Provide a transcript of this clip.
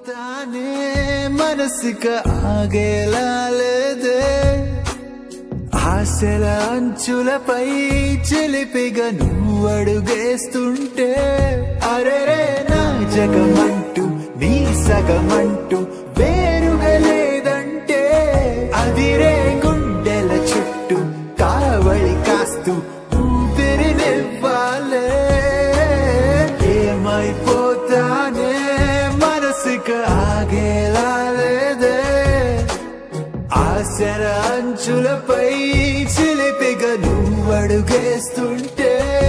ఏమైపోతానే మనసుక ఆగేలా లేదే ఆశల అంచులపై చిలిపిగా నువ్వు అడుగేస్తుంటే అరెరే నా జగమంటూ నీ సగమంటూ వేరుగా లేదంటే అదిరే గుండెల చుట్టూ కావళి కాస్తూ ఊపిరినివ్వాలే ఏమైపోతానే మనసుకు ఆగేలా లేదే ఆశల అంచులపై చిలిపిగా నువ్వు అడుగేస్తుంటే